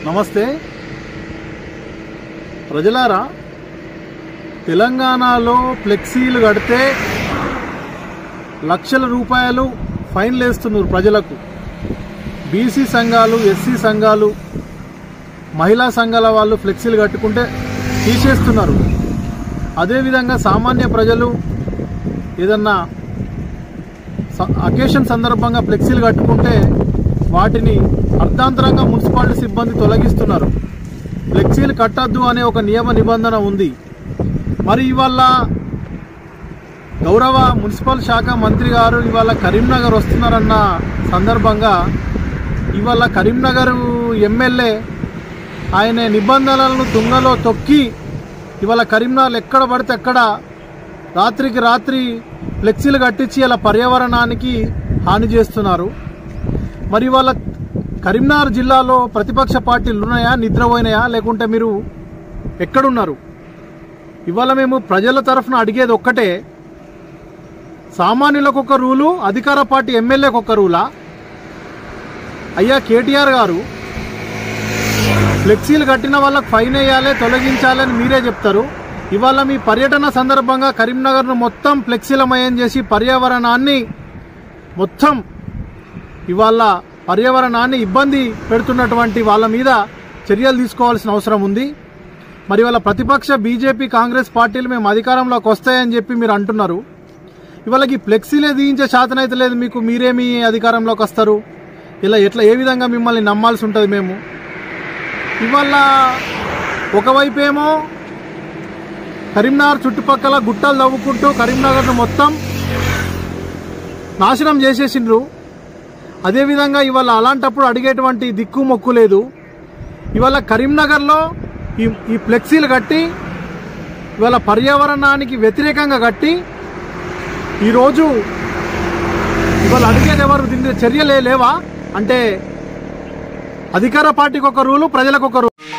నమస్తే ప్రజలారా తెలంగాణలో ఫ్లెక్సీలు కడితే లక్షల రూపాయలు ఫైన్లు వేస్తున్నారు ప్రజలకు బీసీ సంఘాలు ఎస్సీ సంఘాలు మహిళా సంఘాల వాళ్ళు ఫ్లెక్సీలు కట్టుకుంటే తీసేస్తున్నారు అదేవిధంగా సామాన్య ప్రజలు ఏదన్నా అకేషన్ సందర్భంగా ఫ్లెక్సీలు కట్టుకుంటే వాటిని అర్ధాంతరంగా మున్సిపాలిటీ సిబ్బంది తొలగిస్తున్నారు ఫ్లెక్సీలు కట్టద్దు అనే ఒక నియమ నిబంధన ఉంది మరి ఇవాళ గౌరవ మున్సిపల్ శాఖ మంత్రి గారు ఇవాళ కరీంనగర్ వస్తున్నారన్న సందర్భంగా ఇవాళ కరీంనగర్ ఎమ్మెల్యే ఆయన నిబంధనలను తుంగలో తొక్కి ఇవాళ కరీంనగర్ ఎక్కడ పడితే అక్కడ రాత్రికి రాత్రి ఫ్లెక్సీలు కట్టించి ఇలా పర్యావరణానికి హాని చేస్తున్నారు మరి వాళ్ళ కరీంనగర్ జిల్లాలో ప్రతిపక్ష పార్టీలు ఉన్నాయా నిద్రపోయినాయా లేకుంటే మీరు ఎక్కడున్నారు ఇవాళ మేము ప్రజల తరఫున అడిగేది ఒక్కటే సామాన్యులకు ఒక రూలు అధికార పార్టీ ఎమ్మెల్యేకి ఒక రూలా అయ్యా కేటీఆర్ గారు ఫ్లెక్సీలు కట్టిన వాళ్ళకి ఫైన్ వేయాలి తొలగించాలని మీరే చెప్తారు ఇవాళ మీ పర్యటన సందర్భంగా కరీంనగర్ను మొత్తం ఫ్లెక్సీలమయం చేసి పర్యావరణాన్ని మొత్తం ఇవాళ పర్యావరణాన్ని ఇబ్బంది పెడుతున్నటువంటి వాళ్ళ మీద చర్యలు తీసుకోవాల్సిన అవసరం ఉంది మరి వాళ్ళ ప్రతిపక్ష బీజేపీ కాంగ్రెస్ పార్టీలు మేము అధికారంలోకి వస్తాయని చెప్పి మీరు అంటున్నారు ఇవాళకి ఫ్లెక్సీలే దించే శాతం అయితే లేదు మీకు మీరేమి అధికారంలోకి వస్తారు ఇలా ఎట్లా ఏ విధంగా మిమ్మల్ని నమ్మాల్సి ఉంటుంది మేము ఇవాళ ఒకవైపు ఏమో కరీంనగర్ చుట్టుపక్కల గుట్టలు తవ్వుకుంటూ కరీంనగర్ను మొత్తం నాశనం చేసేసిండ్రు అదేవిధంగా ఇవాళ అలాంటప్పుడు అడిగేటువంటి దిక్కు మొక్కు లేదు ఇవాళ కరీంనగర్లో ఈ ఈ ఫ్లెక్సీలు కట్టి ఇవాళ పర్యావరణానికి వ్యతిరేకంగా కట్టి ఈరోజు ఇవాళ అడిగేది ఎవరు దీని మీద చర్యలే లేవా అంటే అధికార పార్టీకి ఒక రూలు ప్రజలకు ఒక రూలు